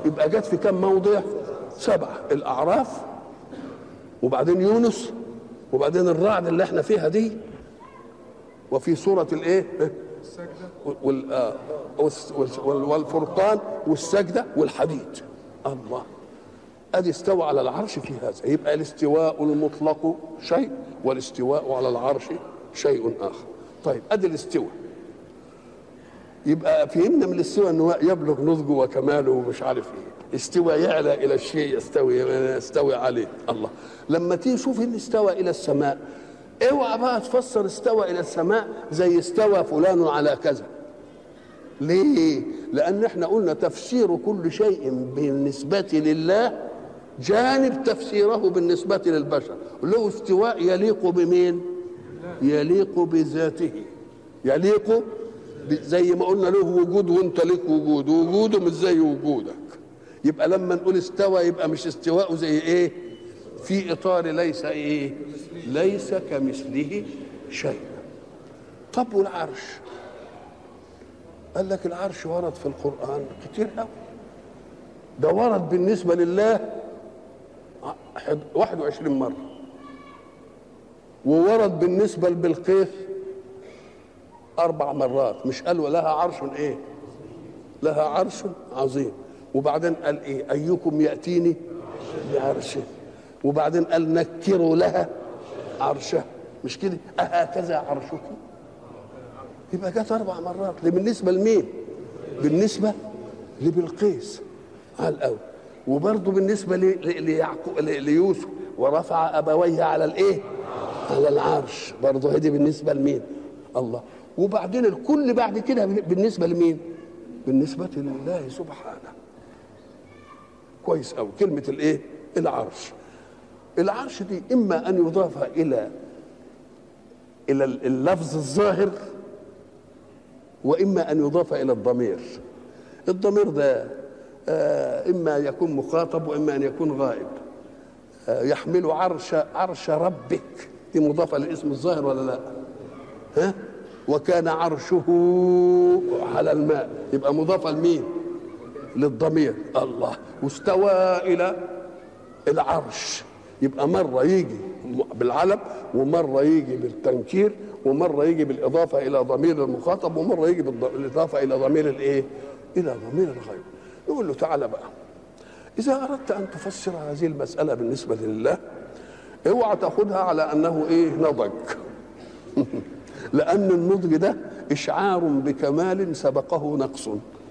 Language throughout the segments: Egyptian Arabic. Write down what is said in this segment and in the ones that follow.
يبقى جت في كم موضع سبعه الاعراف وبعدين يونس وبعدين الرعد اللي احنا فيها دي وفي سوره الايه وال- آه، والس- والس- وال- والفرقان والسجده والحديد الله ادي استوى على العرش في هذا يبقى الاستواء المطلق شيء والاستواء على العرش شيء اخر طيب ادي الاستواء يبقى فهمنا من الاستواء انه يبلغ نضجه وكماله ومش عارف ايه استوى يعلى الى الشيء يستوي يستوي عليه الله لما تيجي شوف ان استوى الى السماء اوعى بقى تفسر استوى الى السماء زي استوى فلان على كذا ليه لان احنا قلنا تفسير كل شيء بالنسبه لله جانب تفسيره بالنسبه للبشر له استواء يليق بمين يليق بذاته يليق ب- زي ما قلنا له وجود وانت لك وجود وجوده مش زي وجودك يبقى لما نقول استوى يبقى مش استواءه زي ايه في اطار ليس ايه ليس كمثله شيء طب والعرش قال لك العرش ورد في القرآن كتير قوي ده ورد بالنسبة لله ع- حد- 21 مرة وورد بالنسبة لبلقيس أربع مرات مش قال ولها عرش إيه لها عرش عظيم وبعدين قال إيه أيكم يأتيني بعرشه وبعدين قال نكروا لها عرشها مش كده أهكذا عرشك يبقى جت اربع مرات دي بالنسبه لمين؟ بالنسبه لبلقيس على الاول وبرضه بالنسبه ل- ل- ليعقوب ل- ليوسف ورفع ابويه على الايه؟ على العرش برضه هذه بالنسبه لمين؟ الله وبعدين الكل بعد كده بالنسبه لمين؟ بالنسبه لله سبحانه كويس قوي كلمه الايه؟ العرش العرش دي اما ان يضاف الى الى اللفظ الظاهر واما ان يضاف الى الضمير الضمير ده آه، اما يكون مخاطب واما ان يكون غائب آه، يحمل عرش عرش ربك دي مضافه للاسم الظاهر ولا لا ها وكان عرشه على الماء يبقى مضافه لمين للضمير الله واستوى الى العرش يبقى مرة يجي بالعلم ومرة يجي بالتنكير ومرة يجي بالإضافة إلى ضمير المخاطب ومرة يجي بالض- بالإضافة إلى ضمير الإيه؟ إلى ضمير الغيب نقول له تعالى بقى إذا أردت أن تفسر هذه المسألة بالنسبة لله اوعى تاخدها على أنه إيه نضج لأن النضج ده إشعار بكمال سبقه نقص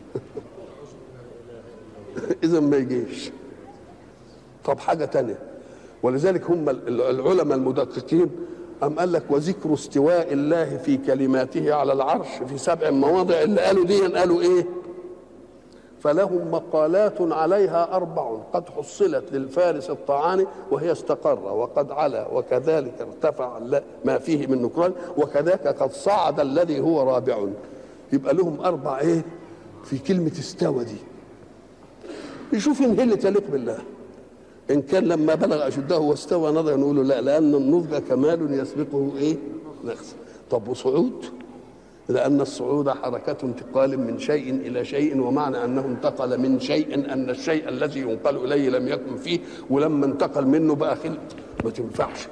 إذا ما يجيش طب حاجة تانية ولذلك هم ال- العلماء المدققين أم قال لك وذكر استواء الله في كلماته على العرش في سبع مواضع اللي قالوا دي قالوا إيه فلهم مقالات عليها أربع قد حصلت للفارس الطعاني وهي استقر وقد علا وكذلك ارتفع الل- ما فيه من نكران وكذاك قد صعد الذي هو رابع يبقى لهم أربع إيه في كلمة استوى دي يشوف إن هي اللي تليق بالله ان كان لما بلغ اشده واستوى نضج نقول له لا لان النضج كمال يسبقه ايه نقص طب وصعود لان الصعود حركه انتقال من شيء الى شيء ومعنى انه انتقل من شيء ان الشيء الذي ينقل اليه لم يكن فيه ولما انتقل منه بقى خلق ما تنفعش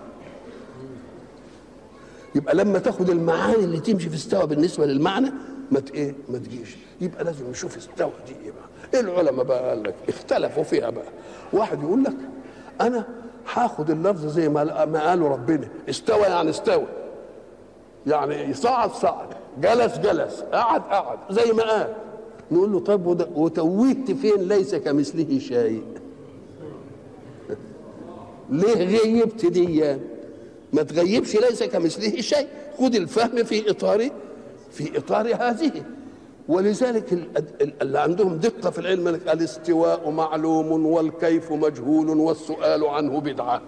يبقى لما تاخد المعاني اللي تمشي في استوى بالنسبه للمعنى ما ت- ايه ما تجيش يبقى لازم نشوف استوى دي ايه بقى العلماء بقى قال لك اختلفوا فيها بقى واحد يقول لك انا هاخد اللفظ زي ما ما قالوا ربنا استوى يعني استوى يعني صعد صعد جلس جلس قعد قعد زي ما قال نقول له طب وده- وتوهت فين ليس كمثله شيء ليه غيبت دي ما تغيبش ليس كمثله شيء خذ الفهم في اطار في اطار هذه ولذلك ال- ال- اللي عندهم دقه في العلم لك الاستواء معلوم والكيف مجهول والسؤال عنه بدعه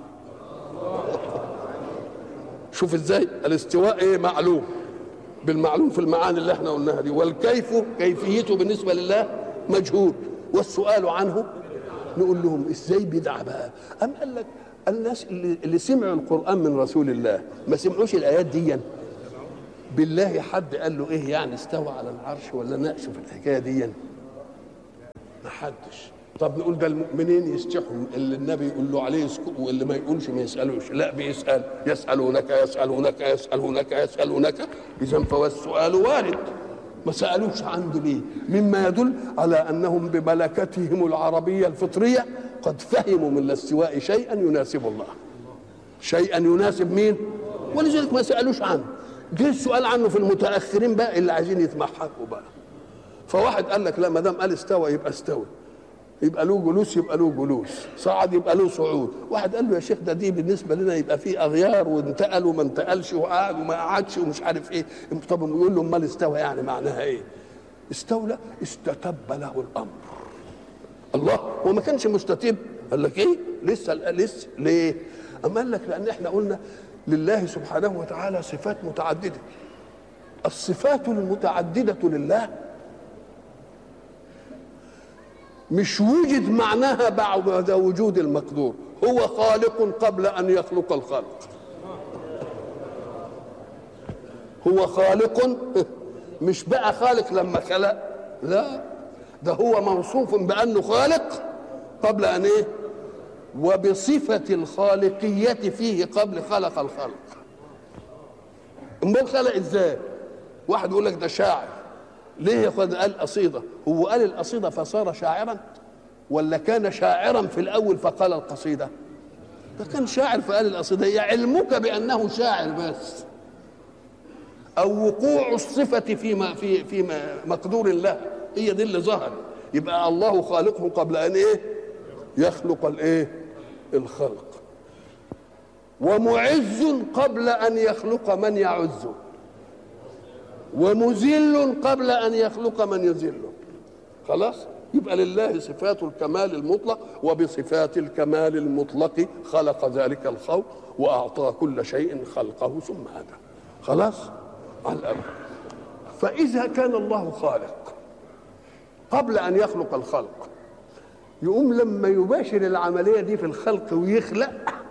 شوف ازاي الاستواء ايه معلوم بالمعلوم في المعاني اللي احنا قلناها دي والكيف كيفيته بالنسبه لله مجهول والسؤال عنه نقول لهم ازاي بدعه بقى ام قال لك الناس اللي, اللي سمعوا القران من رسول الله ما سمعوش الايات دي بالله حد قال له ايه يعني استوى على العرش ولا ناقشه في الحكايه دي ما حدش طب نقول ده المؤمنين يستحوا اللي النبي يقول له عليه يسكت واللي ما يقولش ما يسالوش لا بيسال يسالونك يسالونك يسالونك يسالونك اذا فهو السؤال وارد ما سالوش عنده ليه مما يدل على انهم بملكتهم العربيه الفطريه قد فهموا من الاستواء شيئا يناسب الله شيئا يناسب مين ولذلك ما سالوش عنه جه السؤال عنه في المتاخرين بقى اللي عايزين يتمحكوا بقى فواحد قال لك لا ما دام قال استوى يبقى استوى يبقى له جلوس يبقى له جلوس صعد يبقى له صعود واحد قال له يا شيخ ده دي بالنسبه لنا يبقى فيه اغيار وانتقل وما انتقلش وقعد وما قعدش ومش عارف ايه طب يقول له امال استوى يعني معناها ايه استولى استتب له الامر الله هو ما كانش مستتب قال لك ايه لسه لسه ليه اما قال لك لان احنا قلنا لله سبحانه وتعالى صفات متعدده الصفات المتعدده لله مش وجد معناها بعد وجود المقدور هو خالق قبل ان يخلق الخلق هو خالق مش بقى خالق لما خلق لا ده هو موصوف بانه خالق قبل ان ايه وبصفه الخالقيه فيه قبل خلق الخلق امال خلق ازاي واحد يقول لك ده شاعر ليه يا اخوان قال قصيده هو قال القصيده فصار شاعرا ولا كان شاعرا في الاول فقال القصيده ده كان شاعر فقال القصيده هي علمك بانه شاعر بس او وقوع الصفه فيما في في مقدور الله هي دي اللي ظهر يبقى الله خالقه قبل ان ايه يخلق الايه الخلق ومعز قبل ان يخلق من يعزه ومذل قبل ان يخلق من يذله خلاص يبقى لله صفات الكمال المطلق وبصفات الكمال المطلق خلق ذلك الخلق واعطى كل شيء خلقه ثم هدى خلاص على الأمر فاذا كان الله خالق قبل ان يخلق الخلق يقوم لما يباشر العمليه دي في الخلق ويخلق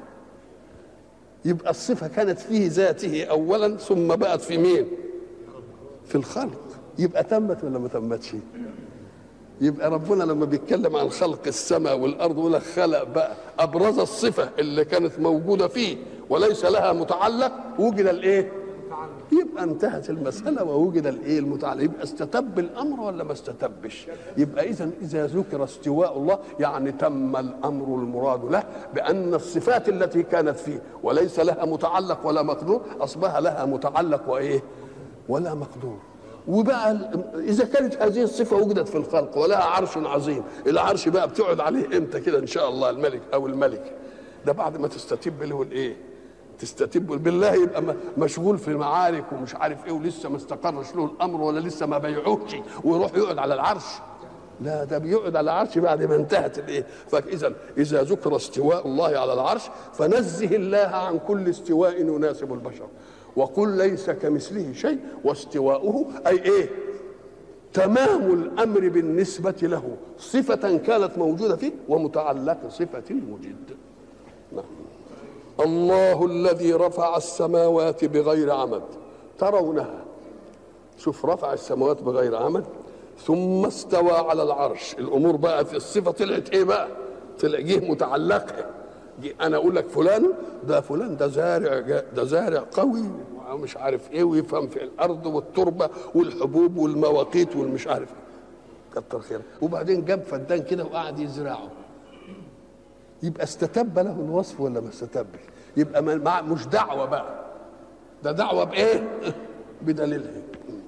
يبقى الصفه كانت فيه ذاته اولا ثم بقت في مين في الخلق يبقى تمت ولا ما تمتش يبقى ربنا لما بيتكلم عن خلق السماء والارض يقول لك خلق بقى ابرز الصفه اللي كانت موجوده فيه وليس لها متعلق وجد الايه يبقى انتهت المسألة ووجد الايه المتعلق يبقى استتب الأمر ولا ما استتبش يبقى إذا إذا ذكر استواء الله يعني تم الأمر المراد له بأن الصفات التي كانت فيه وليس لها متعلق ولا مقدور أصبح لها متعلق وإيه ولا مقدور وبقى اذا كانت هذه الصفه وجدت في الخلق ولها عرش عظيم العرش بقى بتقعد عليه امتى كده ان شاء الله الملك او الملك ده بعد ما تستتب له الايه تستتب بالله يبقى مشغول في معارك ومش عارف ايه ولسه ما استقرش له الامر ولا لسه ما بيعوش ويروح يقعد على العرش لا ده بيقعد على العرش بعد ما انتهت الايه فاذا اذا ذكر استواء الله على العرش فنزه الله عن كل استواء يناسب البشر وقل ليس كمثله شيء واستواؤه اي ايه تمام الامر بالنسبه له صفه كانت موجوده فيه ومتعلق صفه وجد نعم الله الذي رفع السماوات بغير عمد ترونها شوف رفع السماوات بغير عمد ثم استوى على العرش الامور بقى في الصفه طلعت ايه بقى طلع جه متعلقه انا اقول لك فلان ده فلان ده زارع ده زارع قوي ومش عارف ايه ويفهم في الارض والتربه والحبوب والمواقيت والمش عارف كتر خير وبعدين جاب فدان كده وقعد يزرعه يبقى استتب له الوصف ولا ما استتبش يبقى مش دعوه بقى ده دعوه بايه بدليلها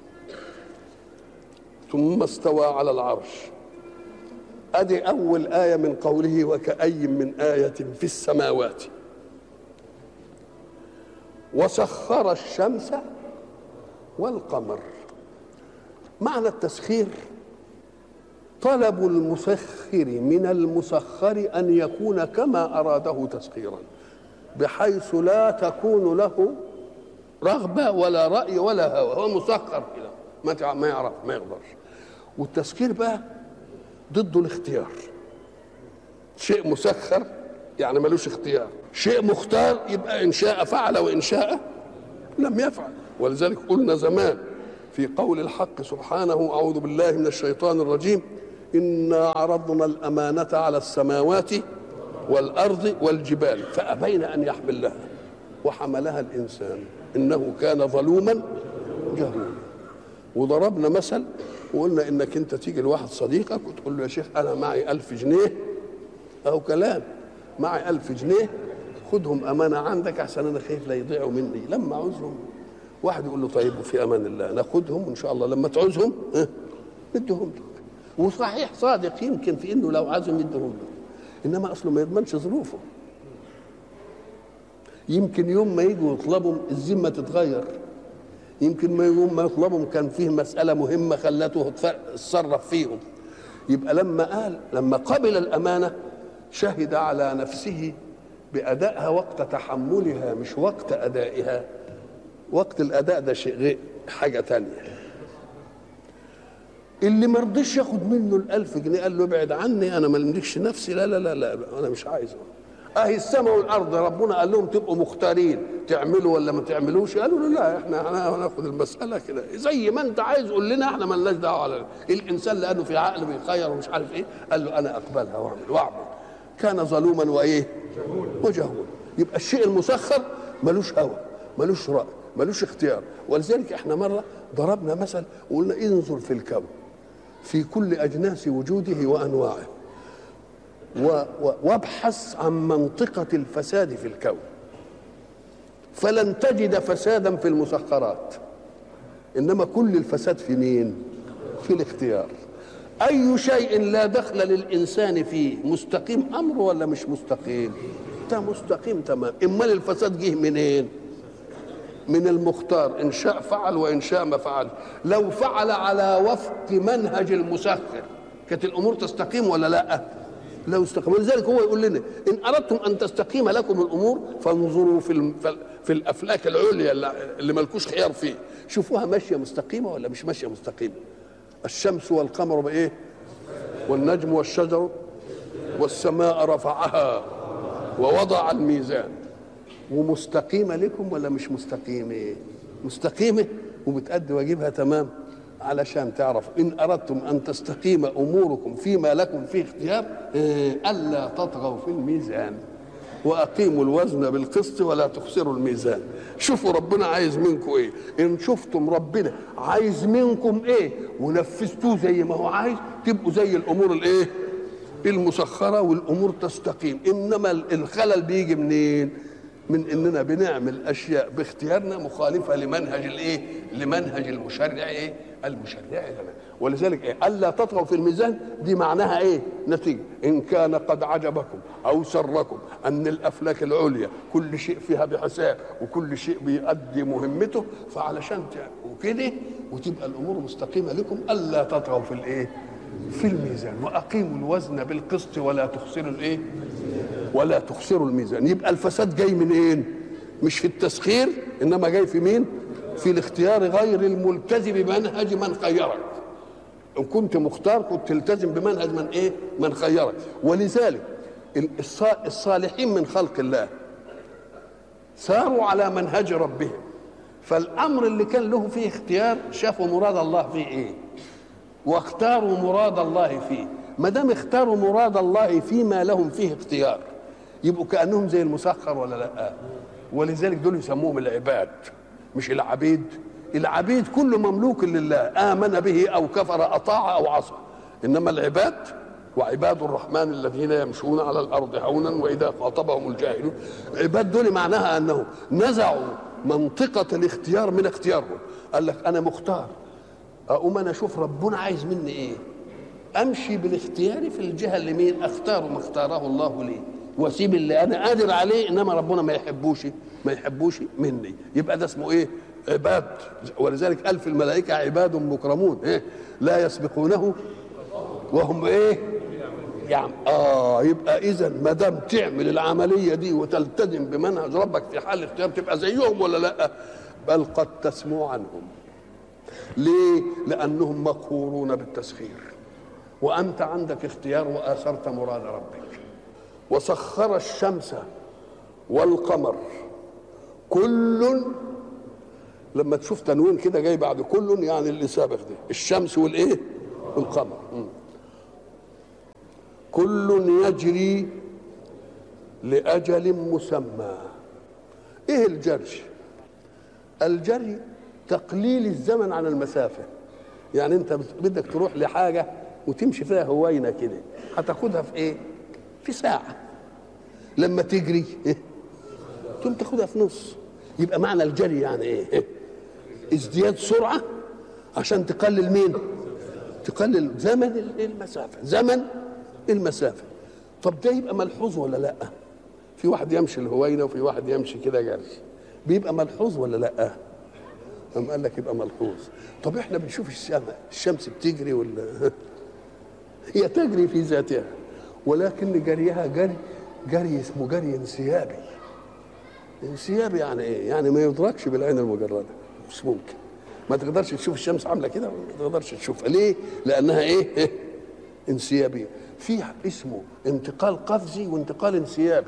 ثم استوى على العرش ادي اول ايه من قوله وكأي من ايه في السماوات وسخر الشمس والقمر معنى التسخير طلب المسخر من المسخر ان يكون كما اراده تسخيرا بحيث لا تكون له رغبه ولا راي ولا هوى هو مسخر كده ما ما يعرف ما يقدرش والتسخير بقى ضده الاختيار شيء مسخر يعني ملوش اختيار شيء مختار يبقى ان شاء فعل وان شاء لم يفعل ولذلك قلنا زمان في قول الحق سبحانه اعوذ بالله من الشيطان الرجيم إنا عرضنا الأمانة على السماوات والأرض والجبال فأبين أن يحملها وحملها الإنسان إنه كان ظلوما جهولا وضربنا مثل وقلنا إنك أنت تيجي لواحد صديقك وتقول له يا شيخ أنا معي ألف جنيه أو كلام معي ألف جنيه خدهم أمانة عندك عشان أنا خايف لا يضيعوا مني لما عاوزهم واحد يقول له طيب وفي أمان الله ناخدهم إن شاء الله لما تعوزهم اه ندهم لك وصحيح صادق يمكن في انه لو عايزهم يدهم له انما اصله ما يضمنش ظروفه يمكن يوم ما يجوا يطلبوا الذمه تتغير يمكن ما يوم ما يطلبهم كان فيه مساله مهمه خلته يتصرف فيهم يبقى لما قال لما قبل الامانه شهد على نفسه بادائها وقت تحملها مش وقت ادائها وقت الاداء ده شيء غير حاجه تانية اللي ما رضيش ياخد منه الألف جنيه قال له ابعد عني انا ما املكش نفسي لا لا لا لا انا مش عايزه اهي السماء والارض ربنا قال لهم تبقوا مختارين تعملوا ولا ما تعملوش قالوا له لا احنا هناخد المساله كده زي ما انت عايز قول لنا احنا ما لناش دعوه على الانسان لانه في عقل بيخير ومش عارف ايه قال له انا اقبلها واعمل واعمل كان ظلوما وايه وجهولا يبقى الشيء المسخر ملوش هوى ملوش راي ملوش اختيار ولذلك احنا مره ضربنا مثل وقلنا انظر في الكون في كل اجناس وجوده وانواعه وابحث عن منطقه الفساد في الكون فلن تجد فسادا في المسخرات انما كل الفساد في مين في الاختيار اي شيء لا دخل للانسان فيه مستقيم امره ولا مش مستقيم ده مستقيم تمام امال الفساد جه منين من المختار ان شاء فعل وان شاء ما فعل لو فعل على وفق منهج المسخر كانت الامور تستقيم ولا لا لو استقيم ولذلك هو يقول لنا ان اردتم ان تستقيم لكم الامور فانظروا في في الافلاك العليا اللي مالكوش خيار فيه شوفوها ماشيه مستقيمه ولا مش ماشيه مستقيمه الشمس والقمر بايه والنجم والشجر والسماء رفعها ووضع الميزان ومستقيمة لكم ولا مش مستقيمة مستقيمة وبتأدي واجبها تمام علشان تعرف إن أردتم أن تستقيم أموركم فيما لكم فيه اختيار ألا تطغوا في الميزان وأقيموا الوزن بالقسط ولا تخسروا الميزان شوفوا ربنا عايز منكم إيه إن شفتم ربنا عايز منكم إيه ونفذتوه زي ما هو عايز تبقوا زي الأمور الإيه المسخرة والأمور تستقيم إنما الخلل بيجي منين من اننا بنعمل اشياء باختيارنا مخالفه لمنهج الايه؟ لمنهج المشرع ايه؟ المشرع لنا ولذلك ايه؟ الا تطغوا في الميزان دي معناها ايه؟ نتيجه ان كان قد عجبكم او سركم ان الافلاك العليا كل شيء فيها بحساب وكل شيء بيؤدي مهمته فعلشان وكده وتبقى الامور مستقيمه لكم الا تطغوا في الايه؟ في الميزان واقيموا الوزن بالقسط ولا تخسروا الايه؟ ولا تخسروا الميزان يبقى الفساد جاي منين مش في التسخير انما جاي في مين في الاختيار غير الملتزم بمنهج من خيرك ان كنت مختار كنت تلتزم بمنهج من ايه من خيرك ولذلك الصالحين من خلق الله ساروا على منهج ربهم فالامر اللي كان له فيه اختيار شافوا مراد الله فيه ايه واختاروا مراد الله فيه ما دام اختاروا مراد الله فيما لهم فيه اختيار يبقوا كانهم زي المسخر ولا لا ولذلك دول يسموهم العباد مش العبيد العبيد كل مملوك لله امن به او كفر اطاع او عصى انما العباد وعباد الرحمن الذين يمشون على الارض هونا واذا خاطبهم الجاهلون عباد دول معناها انه نزعوا منطقه الاختيار من اختيارهم قال لك انا مختار اقوم انا اشوف ربنا عايز مني ايه امشي بالاختيار في الجهه اللي مين اختار ما اختاره الله لي واسيب اللي انا قادر عليه انما ربنا ما يحبوش ما يحبوش مني يبقى ده اسمه ايه عباد ولذلك الف الملائكه عباد مكرمون إيه؟ لا يسبقونه وهم ايه يعني اه يبقى اذا ما دام تعمل العمليه دي وتلتزم بمنهج ربك في حال اختيار تبقى زيهم ولا لا بل قد تسمو عنهم ليه لانهم مقهورون بالتسخير وانت عندك اختيار واثرت مراد ربك وسخر الشمس والقمر كل لما تشوف تنوين كده جاي بعد كل يعني اللي سابق ده الشمس والايه والقمر كل يجري لأجل مسمى ايه الجري الجري تقليل الزمن عن المسافة يعني انت بدك تروح لحاجة وتمشي فيها هوينة كده هتاخدها في ايه في ساعة لما تجري إيه؟ تقوم تاخدها في نص يبقى معنى الجري يعني ايه إيه؟ ازدياد سرعة عشان تقلل مين تقلل زمن المسافة زمن المسافة طب ده يبقى ملحوظ ولا لا في واحد يمشي الهوينة وفي واحد يمشي كده جري بيبقى ملحوظ ولا لا قام قال لك يبقى ملحوظ طب احنا بنشوف السماء الشمس بتجري ولا هي تجري في ذاتها ولكن جريها جري جري اسمه جري انسيابي انسيابي يعني ايه يعني ما يدركش بالعين المجرده مش ممكن ما تقدرش تشوف الشمس عامله كده ما تقدرش تشوفها ليه لانها ايه, إيه؟ انسيابيه في اسمه انتقال قفزي وانتقال انسيابي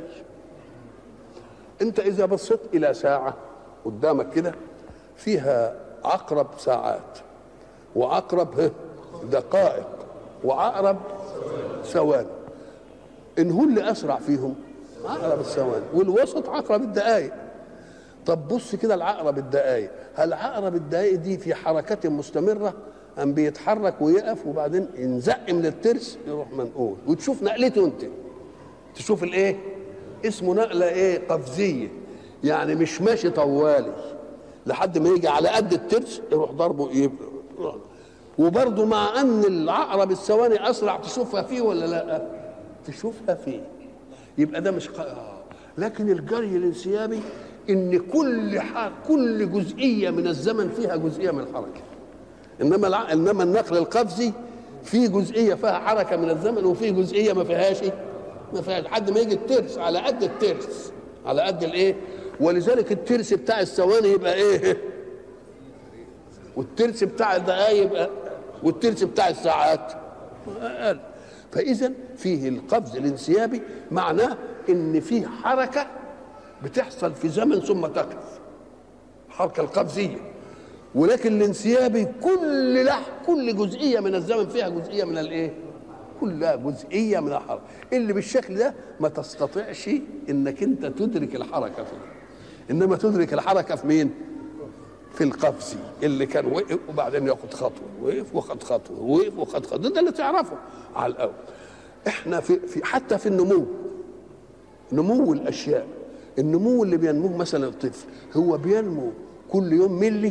انت اذا بصيت الى ساعه قدامك كده فيها عقرب ساعات وعقرب دقائق وعقرب ثواني ان هو اللي اسرع فيهم عقرب الثواني والوسط عقرب الدقائق طب بص كده العقرب الدقائق هل عقرب الدقائق دي في حركة مستمرة أم بيتحرك ويقف وبعدين ينزق من الترس يروح منقول وتشوف نقلته أنت تشوف الإيه؟ اسمه نقلة إيه؟ قفزية يعني مش ماشي طوالي لحد ما يجي على قد الترس يروح ضربه يبقى وبرضه مع ان العقرب الثواني اسرع تشوفها فيه ولا لا تشوفها فيه يبقى ده مش ق... لكن الجري الانسيابي ان كل حال كل جزئيه من الزمن فيها جزئيه من الحركه انما الع... انما النقل القفزي في جزئيه فيها حركه من الزمن وفي جزئيه ما فيهاش ما فيهاش لحد ما يجي الترس على قد الترس على قد الايه ولذلك الترس بتاع الثواني يبقى ايه والترس بتاع الدقايق يبقى والترس بتاع الساعات اقل فاذا فيه القفز الانسيابي معناه ان فيه حركه بتحصل في زمن ثم تقف الحركه القفزيه ولكن الانسيابي كل لح كل جزئيه من الزمن فيها جزئيه من الايه كلها جزئيه من الحركه اللي بالشكل ده ما تستطيعش انك انت تدرك الحركه فيه انما تدرك الحركه في مين في القفزي اللي كان وقف وبعدين ياخد خطوه وقف وخد خطوه وقف وخد خطوه ده اللي تعرفه على الاول احنا في, في حتى في النمو نمو الاشياء النمو اللي بينموه مثلا الطفل هو بينمو كل يوم ملي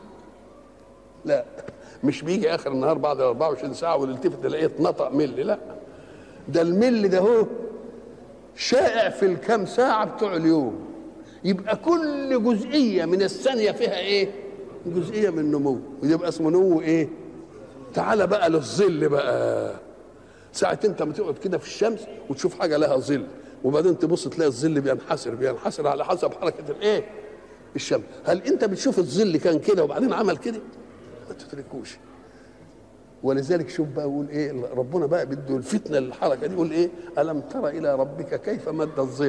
لا مش بيجي اخر النهار بعد 24 ساعه ونلتفت تلاقيه اتنطق ملي لا ده الملي ده هو شائع في الكام ساعه بتوع اليوم يبقى كل جزئيه من الثانيه فيها ايه جزئيه من نمو ويبقى اسمه نمو ايه تعال بقى للظل بقى ساعة انت ما تقعد كده في الشمس وتشوف حاجة لها ظل وبعدين تبص تلاقي الظل بينحسر بينحسر على حسب حركة الايه الشمس هل انت بتشوف الظل كان كده وبعدين عمل كده ما تتركوش ولذلك شوف بقى يقول ايه ربنا بقى بده الفتنه للحركه دي يقول ايه الم تر الى ربك كيف مد الظل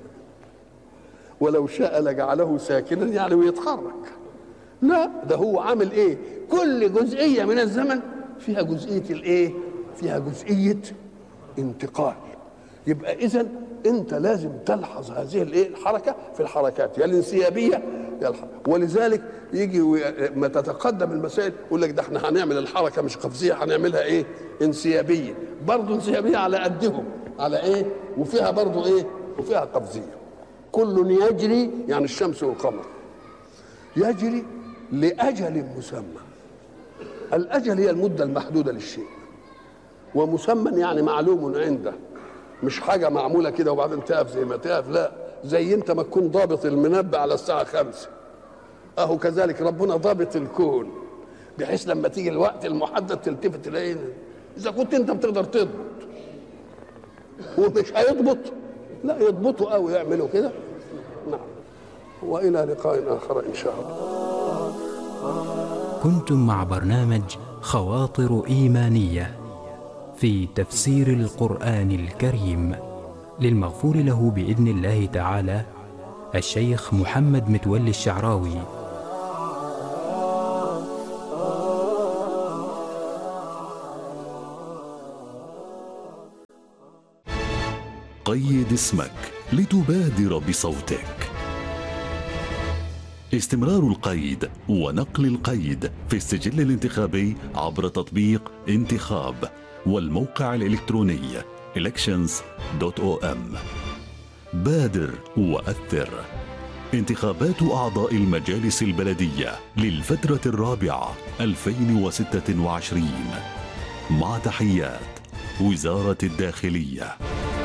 ولو شاء لجعله ساكنا يعني ويتحرك لا ده هو عامل ايه كل جزئيه من الزمن فيها جزئيه الايه فيها جزئيه انتقال يبقى اذا انت لازم تلحظ هذه الايه الحركه في الحركات يا الانسيابيه يا الحركة. ولذلك يجي ما تتقدم المسائل يقول لك ده احنا هنعمل الحركه مش قفزيه هنعملها ايه انسيابيه برضه انسيابيه على قدهم على ايه وفيها برضه ايه وفيها قفزيه كل يجري يعني الشمس والقمر يجري لاجل مسمى الاجل هي المده المحدوده للشيء ومسمى يعني معلوم عنده مش حاجة معمولة كده وبعدين تقف زي ما تقف لا زي انت ما تكون ضابط المنبه على الساعة خمسة اهو كذلك ربنا ضابط الكون بحيث لما تيجي الوقت المحدد تلتفت تلاقي اذا كنت انت بتقدر تضبط ومش هيضبط لا يضبطوا قوي يعملوا كده نعم والى لقاء اخر ان شاء الله كنتم مع برنامج خواطر ايمانيه في تفسير القرآن الكريم للمغفور له بإذن الله تعالى الشيخ محمد متولي الشعراوي قيد اسمك لتبادر بصوتك استمرار القيد ونقل القيد في السجل الانتخابي عبر تطبيق انتخاب والموقع الإلكتروني elections.om بادر وأثر انتخابات أعضاء المجالس البلدية للفترة الرابعة 2026 مع تحيات وزارة الداخلية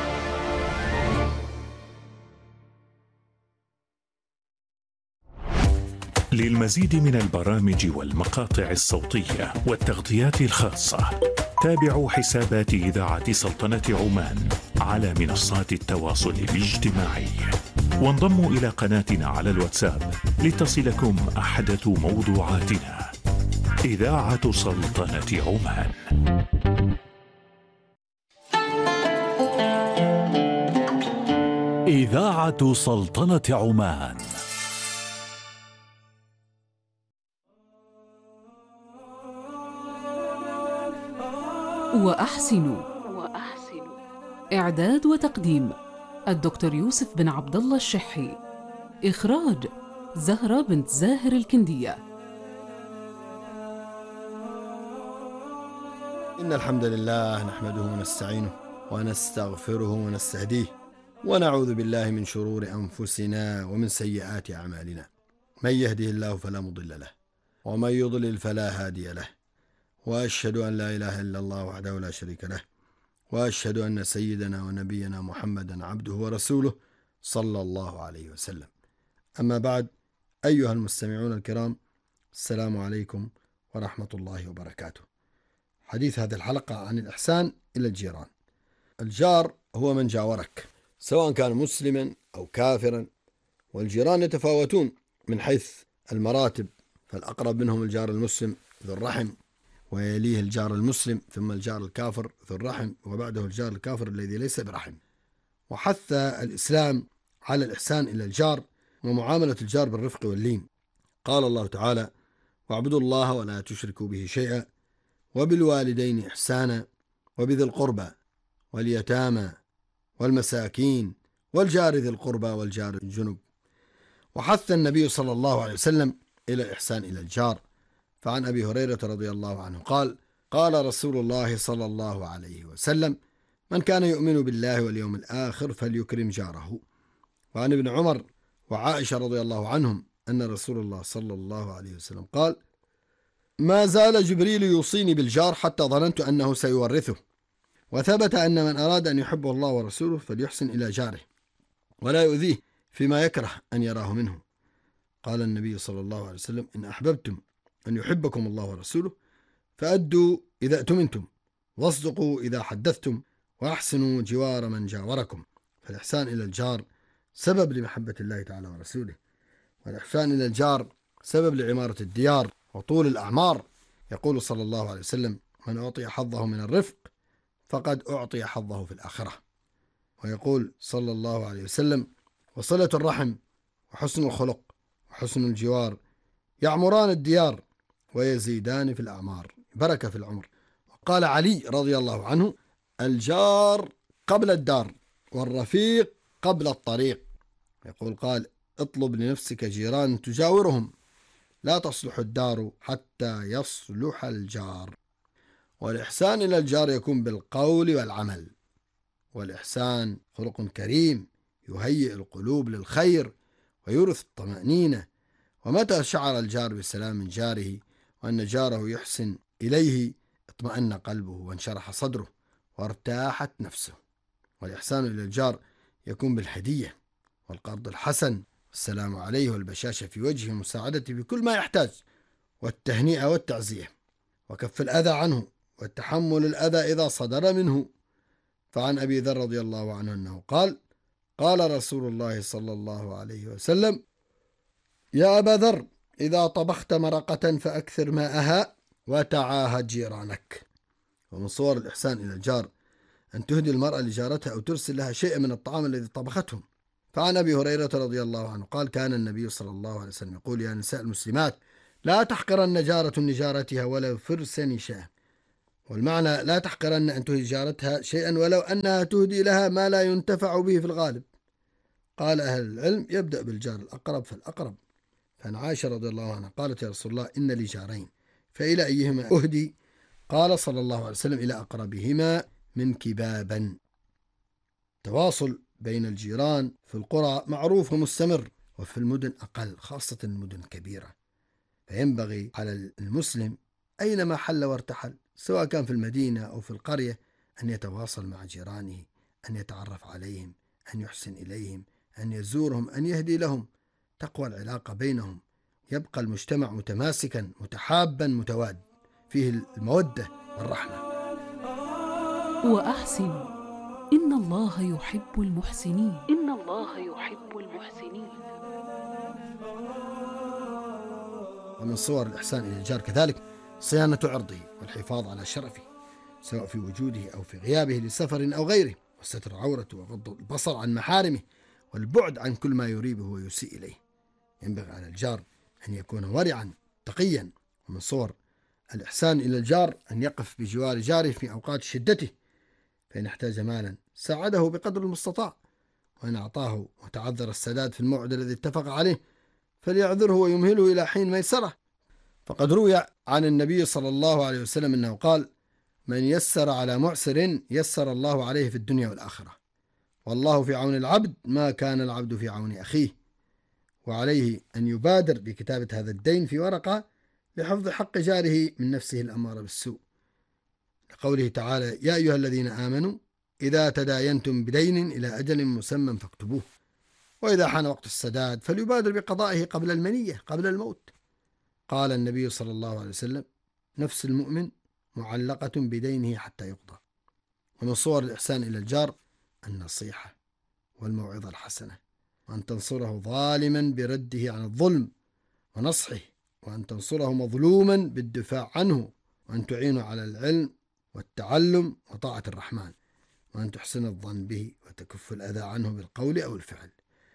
للمزيد من البرامج والمقاطع الصوتية والتغطيات الخاصة تابعوا حسابات إذاعة سلطنة عمان على منصات التواصل الاجتماعي وانضموا إلى قناتنا على الواتساب لتصلكم أحدث موضوعاتنا إذاعة سلطنة عمان إذاعة سلطنة عمان وأحسنوا إعداد وتقديم الدكتور يوسف بن عبد الله الشحي إخراج زهرة بنت زاهر الكندية إن الحمد لله نحمده ونستعينه ونستغفره ونستهديه ونعوذ بالله من شرور أنفسنا ومن سيئات أعمالنا من يهده الله فلا مضل له ومن يضلل فلا هادي له واشهد ان لا اله الا الله وحده لا شريك له واشهد ان سيدنا ونبينا محمدا عبده ورسوله صلى الله عليه وسلم اما بعد ايها المستمعون الكرام السلام عليكم ورحمه الله وبركاته حديث هذه الحلقه عن الاحسان الى الجيران الجار هو من جاورك سواء كان مسلما او كافرا والجيران يتفاوتون من حيث المراتب فالاقرب منهم الجار المسلم ذو الرحم ويليه الجار المسلم ثم الجار الكافر ذو الرحم وبعده الجار الكافر الذي ليس برحم وحث الإسلام على الإحسان إلى الجار ومعاملة الجار بالرفق واللين قال الله تعالى واعبدوا الله ولا تشركوا به شيئا وبالوالدين إحسانا وبذي القربى واليتامى والمساكين والجار ذي القربى والجار الجنب وحث النبي صلى الله عليه وسلم إلى الإحسان إلى الجار فعن ابي هريره رضي الله عنه قال قال رسول الله صلى الله عليه وسلم من كان يؤمن بالله واليوم الاخر فليكرم جاره وعن ابن عمر وعائشه رضي الله عنهم ان رسول الله صلى الله عليه وسلم قال ما زال جبريل يوصيني بالجار حتى ظننت انه سيورثه وثبت ان من اراد ان يحبه الله ورسوله فليحسن الى جاره ولا يؤذيه فيما يكره ان يراه منه قال النبي صلى الله عليه وسلم ان احببتم أن يحبكم الله ورسوله فأدوا إذا أتمنتم واصدقوا إذا حدثتم وأحسنوا جوار من جاوركم فالإحسان إلى الجار سبب لمحبة الله تعالى ورسوله والإحسان إلى الجار سبب لعمارة الديار وطول الأعمار يقول صلى الله عليه وسلم من أعطي حظه من الرفق فقد أعطي حظه في الآخرة ويقول صلى الله عليه وسلم وصلة الرحم وحسن الخلق وحسن الجوار يعمران الديار ويزيدان في الأعمار بركة في العمر وقال علي رضي الله عنه الجار قبل الدار والرفيق قبل الطريق يقول قال اطلب لنفسك جيران تجاورهم لا تصلح الدار حتى يصلح الجار والإحسان إلى الجار يكون بالقول والعمل والإحسان خلق كريم يهيئ القلوب للخير ويورث الطمأنينة ومتى شعر الجار بسلام من جاره وأن جاره يحسن إليه اطمأن قلبه وانشرح صدره وارتاحت نفسه والإحسان إلى الجار يكون بالهدية والقرض الحسن والسلام عليه والبشاشة في وجهه ومساعدته في كل ما يحتاج والتهنئة والتعزية وكف الأذى عنه والتحمل الأذى إذا صدر منه فعن أبي ذر رضي الله عنه أنه قال قال رسول الله صلى الله عليه وسلم يا أبا ذر إذا طبخت مرقة فأكثر ماءها وتعاهد جيرانك ومن صور الإحسان إلى الجار أن تهدي المرأة لجارتها أو ترسل لها شيئا من الطعام الذي طبخته فعن أبي هريرة رضي الله عنه قال كان النبي صلى الله عليه وسلم يقول يا نساء المسلمات لا تحقرن جارة لجارتها ولو فرس نشاه والمعنى لا تحقرن أن تهدي جارتها شيئا ولو أنها تهدي لها ما لا ينتفع به في الغالب قال أهل العلم يبدأ بالجار الأقرب فالأقرب فعن عائشة رضي الله عنها قالت يا رسول الله إن لي جارين فإلى أيهما أهدي قال صلى الله عليه وسلم إلى أقربهما من كبابا تواصل بين الجيران في القرى معروف ومستمر وفي المدن أقل خاصة المدن الكبيرة فينبغي على المسلم أينما حل وارتحل سواء كان في المدينة أو في القرية أن يتواصل مع جيرانه أن يتعرف عليهم أن يحسن إليهم أن يزورهم أن يهدي لهم تقوى العلاقة بينهم يبقى المجتمع متماسكا متحابا متواد فيه المودة والرحمة وأحسن إن الله يحب المحسنين إن الله يحب المحسنين ومن صور الإحسان إلى الجار كذلك صيانة عرضه والحفاظ على شرفه سواء في وجوده أو في غيابه لسفر أو غيره وستر عورته وغض البصر عن محارمه والبعد عن كل ما يريبه ويسيء إليه ينبغي على الجار أن يكون ورعا تقيا ومن صور الإحسان إلى الجار أن يقف بجوار جاره في أوقات شدته فإن احتاج مالا ساعده بقدر المستطاع وإن أعطاه وتعذر السداد في الموعد الذي اتفق عليه فليعذره ويمهله إلى حين ميسره فقد روي عن النبي صلى الله عليه وسلم أنه قال من يسر على معسر يسر الله عليه في الدنيا والآخرة والله في عون العبد ما كان العبد في عون أخيه وعليه أن يبادر بكتابة هذا الدين في ورقة لحفظ حق جاره من نفسه الأمارة بالسوء لقوله تعالى يا أيها الذين آمنوا إذا تداينتم بدين إلى أجل مسمى فاكتبوه وإذا حان وقت السداد فليبادر بقضائه قبل المنية قبل الموت قال النبي صلى الله عليه وسلم نفس المؤمن معلقة بدينه حتى يقضى ومن صور الإحسان إلى الجار النصيحة والموعظة الحسنة وأن تنصره ظالما برده عن الظلم ونصحه وأن تنصره مظلوما بالدفاع عنه وأن تعينه على العلم والتعلم وطاعة الرحمن وأن تحسن الظن به وتكف الأذى عنه بالقول أو الفعل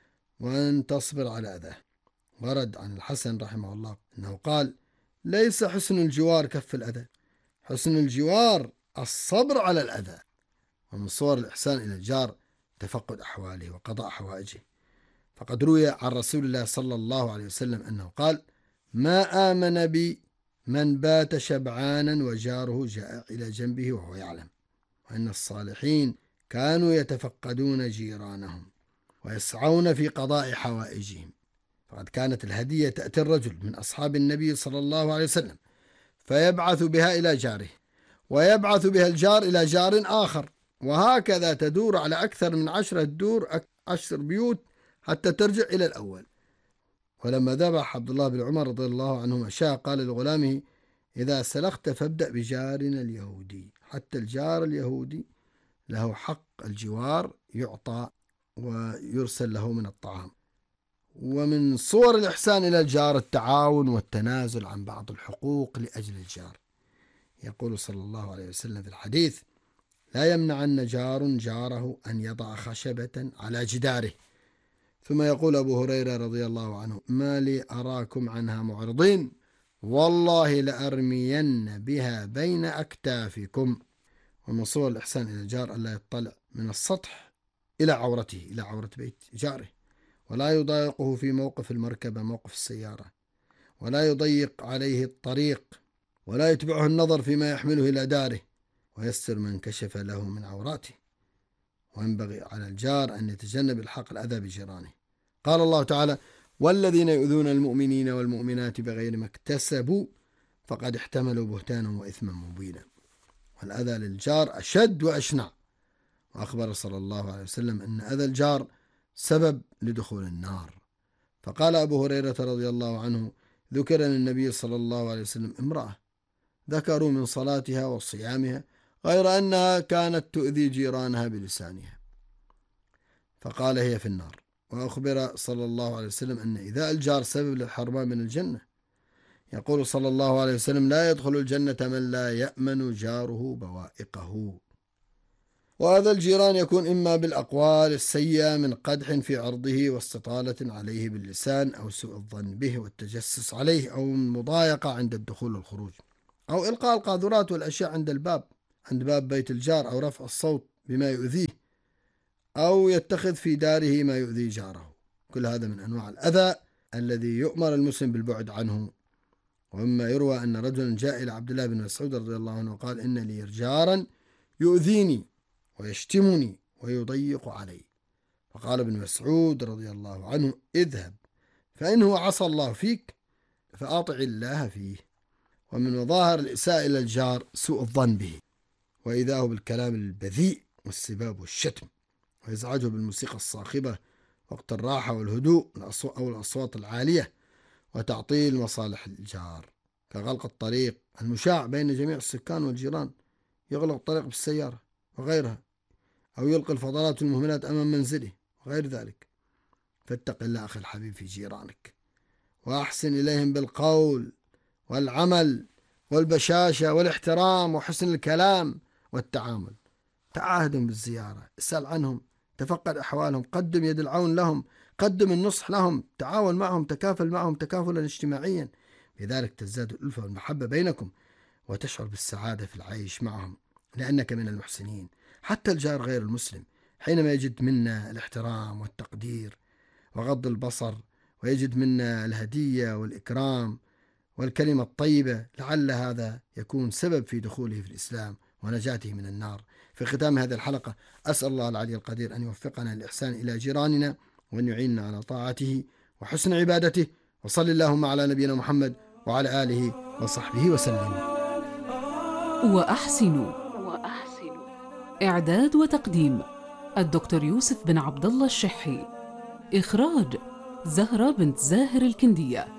وأن تصبر على أذاه ورد عن الحسن رحمه الله أنه قال ليس حسن الجوار كف الأذى حسن الجوار الصبر على الأذى ومن صور الإحسان إلى الجار تفقد أحواله وقضاء حوائجه فقد روي عن رسول الله صلى الله عليه وسلم أنه قال ما آمن بي من بات شبعانا وجاره جاء إلى جنبه وهو يعلم وأن الصالحين كانوا يتفقدون جيرانهم ويسعون في قضاء حوائجهم فقد كانت الهدية تأتي الرجل من أصحاب النبي صلى الله عليه وسلم فيبعث بها إلى جاره ويبعث بها الجار إلى جار آخر وهكذا تدور على أكثر من عشرة دور عشر بيوت حتى ترجع إلى الأول ولما ذبح عبد الله بن عمر رضي الله عنهما شاء قال لغلامه إذا سلخت فابدأ بجارنا اليهودي حتى الجار اليهودي له حق الجوار يعطى ويرسل له من الطعام ومن صور الإحسان إلى الجار التعاون والتنازل عن بعض الحقوق لأجل الجار يقول صلى الله عليه وسلم في الحديث لا يمنعن جار جاره أن يضع خشبة على جداره ثم يقول أبو هريرة رضي الله عنه ما لي أراكم عنها معرضين والله لأرمين بها بين أكتافكم ومن صور الإحسان إلى الجار ألا يطلع من السطح إلى عورته إلى عورة بيت جاره ولا يضايقه في موقف المركبة موقف السيارة ولا يضيق عليه الطريق ولا يتبعه النظر فيما يحمله إلى داره ويستر من كشف له من عوراته وينبغي على الجار أن يتجنب الحق الأذى بجيرانه قال الله تعالى والذين يؤذون المؤمنين والمؤمنات بغير ما اكتسبوا فقد احتملوا بهتانا وإثما مبينا والأذى للجار أشد وأشنع وأخبر صلى الله عليه وسلم أن أذى الجار سبب لدخول النار فقال أبو هريرة رضي الله عنه ذكر للنبي صلى الله عليه وسلم امرأة ذكروا من صلاتها وصيامها غير أنها كانت تؤذي جيرانها بلسانها فقال هي في النار وأخبر صلى الله عليه وسلم أن إذاء الجار سبب للحرمان من الجنة يقول صلى الله عليه وسلم لا يدخل الجنة من لا يأمن جاره بوائقه وهذا الجيران يكون إما بالأقوال السيئة من قدح في عرضه واستطالة عليه باللسان أو سوء الظن به والتجسس عليه أو المضايقة عند الدخول والخروج أو إلقاء القاذورات والأشياء عند الباب عند باب بيت الجار أو رفع الصوت بما يؤذيه أو يتخذ في داره ما يؤذي جاره كل هذا من أنواع الأذى الذي يؤمر المسلم بالبعد عنه ومما يروى أن رجلا جاء إلى عبد الله بن مسعود رضي الله عنه وقال إن لي جارا يؤذيني ويشتمني ويضيق علي فقال ابن مسعود رضي الله عنه اذهب فإنه عصى الله فيك فأطع الله فيه ومن مظاهر الإساءة إلى الجار سوء الظن به وإذاه بالكلام البذيء والسباب والشتم ويزعجه بالموسيقى الصاخبة وقت الراحة والهدوء أو الأصوات العالية وتعطيل مصالح الجار كغلق الطريق المشاع بين جميع السكان والجيران يغلق الطريق بالسيارة وغيرها أو يلقي الفضلات والمهملات أمام منزله وغير ذلك فاتق الله أخي الحبيب في جيرانك وأحسن إليهم بالقول والعمل والبشاشة والاحترام وحسن الكلام والتعامل تعاهدهم بالزيارة اسأل عنهم تفقد أحوالهم قدم يد العون لهم قدم النصح لهم تعاون معهم تكافل معهم تكافلا اجتماعيا بذلك تزداد الألفة والمحبة بينكم وتشعر بالسعادة في العيش معهم لأنك من المحسنين حتى الجار غير المسلم حينما يجد منا الاحترام والتقدير وغض البصر ويجد منا الهدية والإكرام والكلمة الطيبة لعل هذا يكون سبب في دخوله في الإسلام ونجاته من النار في ختام هذه الحلقة أسأل الله العلي القدير أن يوفقنا الإحسان إلى جيراننا وأن يعيننا على طاعته وحسن عبادته وصل اللهم على نبينا محمد وعلى آله وصحبه وسلم وأحسنوا وأحسنوا إعداد وتقديم الدكتور يوسف بن عبد الله الشحي إخراج زهرة بنت زاهر الكندية